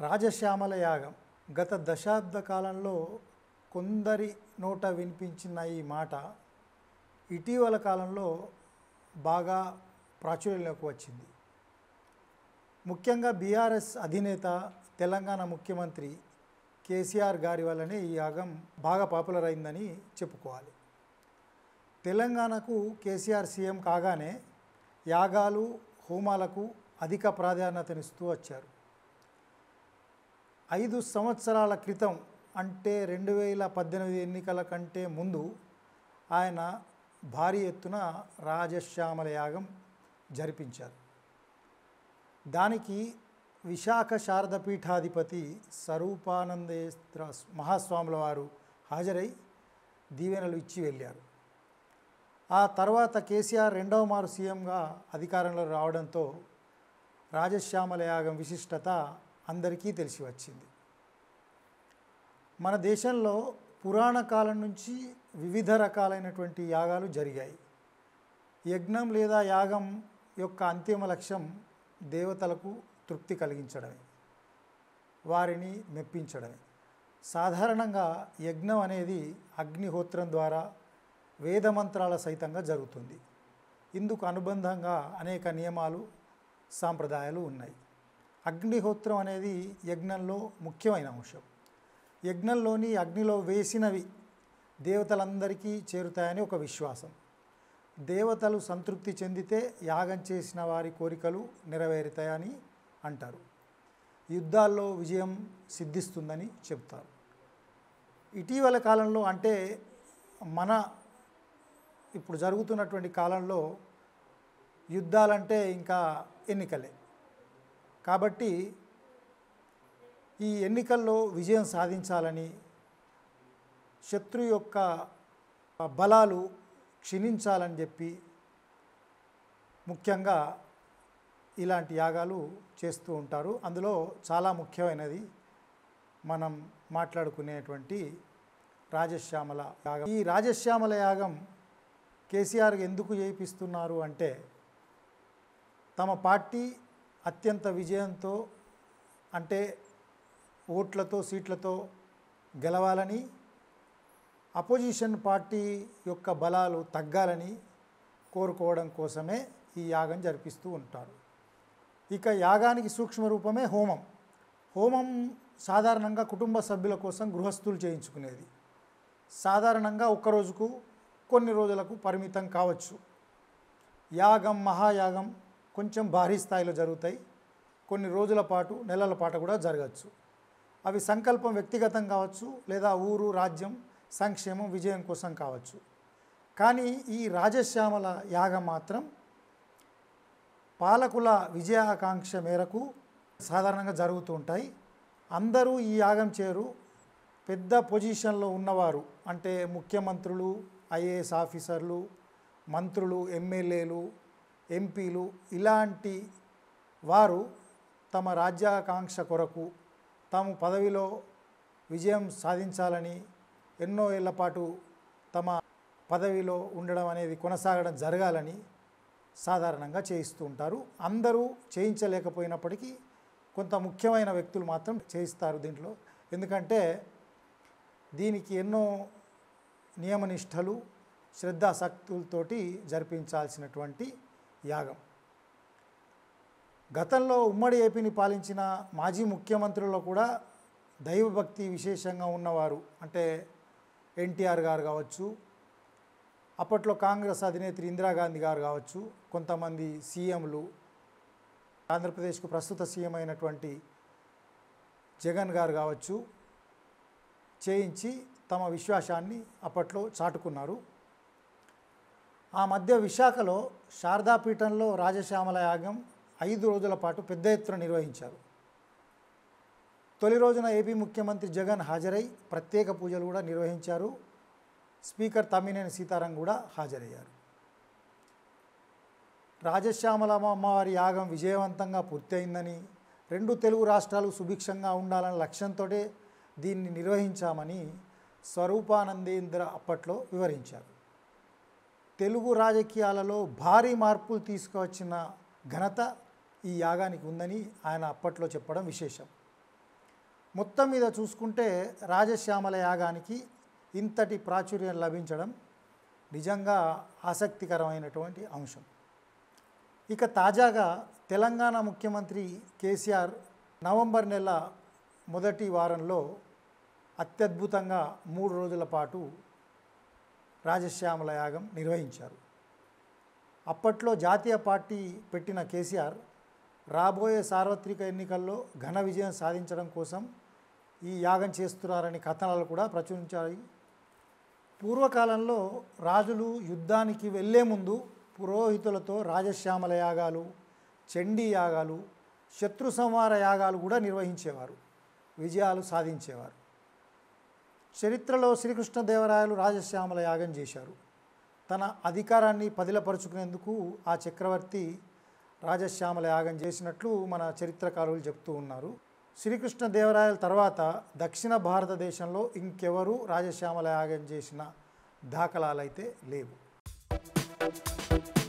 రాజశ్యామల యాగం గత దశాబ్ద కాలంలో కొందరి నోట వినిపించిన ఈ మాట ఇటీవల కాలంలో బాగా ప్రాచుర్యంలోకి వచ్చింది ముఖ్యంగా బీఆర్ఎస్ అధినేత తెలంగాణ ముఖ్యమంత్రి కేసీఆర్ గారి వల్లనే ఈ యాగం బాగా పాపులర్ అయిందని చెప్పుకోవాలి తెలంగాణకు కేసీఆర్ సీఎం కాగానే యాగాలు హోమాలకు అధిక ప్రాధాన్యతనిస్తూ వచ్చారు ఐదు సంవత్సరాల క్రితం అంటే రెండు వేల పద్దెనిమిది ఎన్నికల కంటే ముందు ఆయన భారీ ఎత్తున రాజశ్యామల యాగం జరిపించారు దానికి విశాఖ శారద పీఠాధిపతి స్వరూపానందేంద్ర మహాస్వాముల వారు హాజరై దీవెనలు ఇచ్చి వెళ్ళారు ఆ తర్వాత కేసీఆర్ రెండవ మారు సీఎంగా అధికారంలో రావడంతో రాజశ్యామల యాగం విశిష్టత అందరికీ తెలిసి వచ్చింది మన దేశంలో పురాణ కాలం నుంచి వివిధ రకాలైనటువంటి యాగాలు జరిగాయి యజ్ఞం లేదా యాగం యొక్క అంతిమ లక్ష్యం దేవతలకు తృప్తి కలిగించడమే వారిని మెప్పించడమే సాధారణంగా యజ్ఞం అనేది అగ్నిహోత్రం ద్వారా వేదమంత్రాల సహితంగా జరుగుతుంది ఇందుకు అనుబంధంగా అనేక నియమాలు సాంప్రదాయాలు ఉన్నాయి అగ్నిహోత్రం అనేది యజ్ఞంలో ముఖ్యమైన అంశం యజ్ఞంలోని అగ్నిలో వేసినవి దేవతలందరికీ చేరుతాయని ఒక విశ్వాసం దేవతలు సంతృప్తి చెందితే యాగం చేసిన వారి కోరికలు నెరవేరుతాయని అంటారు యుద్ధాల్లో విజయం సిద్ధిస్తుందని చెప్తారు ఇటీవల కాలంలో అంటే మన ఇప్పుడు జరుగుతున్నటువంటి కాలంలో యుద్ధాలంటే ఇంకా ఎన్నికలే కాబట్టి ఈ ఎన్నికల్లో విజయం సాధించాలని శత్రు యొక్క బలాలు క్షీణించాలని చెప్పి ముఖ్యంగా ఇలాంటి యాగాలు చేస్తూ ఉంటారు అందులో చాలా ముఖ్యమైనది మనం మాట్లాడుకునేటువంటి రాజశ్యామల యాగం ఈ రాజశ్యామల యాగం కేసీఆర్ ఎందుకు చేయిస్తున్నారు అంటే తమ పార్టీ అత్యంత విజయంతో అంటే ఓట్లతో సీట్లతో గెలవాలని అపోజిషన్ పార్టీ యొక్క బలాలు తగ్గాలని కోరుకోవడం కోసమే ఈ యాగం జరిపిస్తూ ఉంటారు ఇక యాగానికి సూక్ష్మ రూపమే హోమం హోమం సాధారణంగా కుటుంబ సభ్యుల కోసం గృహస్థులు చేయించుకునేది సాధారణంగా ఒక్క రోజుకు కొన్ని రోజులకు పరిమితం కావచ్చు యాగం మహాయాగం కొంచెం భారీ స్థాయిలో జరుగుతాయి కొన్ని రోజుల పాటు నెలల పాటు కూడా జరగచ్చు అవి సంకల్పం వ్యక్తిగతం కావచ్చు లేదా ఊరు రాజ్యం సంక్షేమం విజయం కోసం కావచ్చు కానీ ఈ రాజశ్యామల యాగం మాత్రం పాలకుల విజయాకాంక్ష మేరకు సాధారణంగా జరుగుతూ ఉంటాయి అందరూ ఈ యాగం చేరు పెద్ద పొజిషన్లో ఉన్నవారు అంటే ముఖ్యమంత్రులు ఐఏఎస్ ఆఫీసర్లు మంత్రులు ఎమ్మెల్యేలు ఎంపీలు ఇలాంటి వారు తమ రాజ్యాకాంక్ష కొరకు తాము పదవిలో విజయం సాధించాలని ఎన్నో ఏళ్ల పాటు తమ పదవిలో ఉండడం అనేది కొనసాగడం జరగాలని సాధారణంగా చేయిస్తూ ఉంటారు అందరూ చేయించలేకపోయినప్పటికీ కొంత ముఖ్యమైన వ్యక్తులు మాత్రం చేయిస్తారు దీంట్లో ఎందుకంటే దీనికి ఎన్నో నియమనిష్టలు శ్రద్ధాశక్తులతోటి జరిపించాల్సినటువంటి యాగం గతంలో ఉమ్మడి ఏపీని పాలించిన మాజీ ముఖ్యమంత్రుల్లో కూడా దైవభక్తి విశేషంగా ఉన్నవారు అంటే ఎన్టీఆర్ గారు కావచ్చు అప్పట్లో కాంగ్రెస్ అధినేత్రి ఇందిరాగాంధీ గారు కావచ్చు కొంతమంది సీఎంలు ఆంధ్రప్రదేశ్కు ప్రస్తుత సీఎం అయినటువంటి జగన్ గారు కావచ్చు చేయించి తమ విశ్వాసాన్ని అప్పట్లో చాటుకున్నారు ఆ మధ్య విశాఖలో శారదాపీఠంలో రాజశ్యామల యాగం ఐదు రోజుల పాటు పెద్ద ఎత్తున నిర్వహించారు తొలి రోజున ఏపీ ముఖ్యమంత్రి జగన్ హాజరై ప్రత్యేక పూజలు కూడా నిర్వహించారు స్పీకర్ తమ్మినేని సీతారాం కూడా హాజరయ్యారు రాజశ్యామల అమ్మవారి యాగం విజయవంతంగా పూర్తయిందని రెండు తెలుగు రాష్ట్రాలు సుభిక్షంగా ఉండాలన్న లక్ష్యంతో దీన్ని నిర్వహించామని స్వరూపానందేంద్ర అప్పట్లో వివరించారు తెలుగు రాజకీయాలలో భారీ మార్పులు తీసుకువచ్చిన ఘనత ఈ యాగానికి ఉందని ఆయన అప్పట్లో చెప్పడం విశేషం మొత్తం మీద చూసుకుంటే రాజశ్యామల యాగానికి ఇంతటి ప్రాచుర్యం లభించడం నిజంగా ఆసక్తికరమైనటువంటి అంశం ఇక తాజాగా తెలంగాణ ముఖ్యమంత్రి కేసీఆర్ నవంబర్ నెల మొదటి వారంలో అత్యద్భుతంగా మూడు రోజుల పాటు రాజశ్యామల యాగం నిర్వహించారు అప్పట్లో జాతీయ పార్టీ పెట్టిన కేసీఆర్ రాబోయే సార్వత్రిక ఎన్నికల్లో ఘన విజయం సాధించడం కోసం ఈ యాగం చేస్తున్నారని కథనాలు కూడా ప్రచురించాయి పూర్వకాలంలో రాజులు యుద్ధానికి వెళ్ళే ముందు పురోహితులతో రాజశ్యామల యాగాలు చండీ యాగాలు శత్రు సంహార యాగాలు కూడా నిర్వహించేవారు విజయాలు సాధించేవారు చరిత్రలో శ్రీకృష్ణదేవరాయలు రాజశ్యామల యాగం చేశారు తన అధికారాన్ని పదిలపరుచుకునేందుకు ఆ చక్రవర్తి రాజశ్యామల యాగం చేసినట్లు మన చరిత్రకారులు చెప్తూ ఉన్నారు శ్రీకృష్ణదేవరాయల తర్వాత దక్షిణ భారతదేశంలో ఇంకెవరూ రాజశ్యామల యాగం చేసిన దాఖలాలైతే లేవు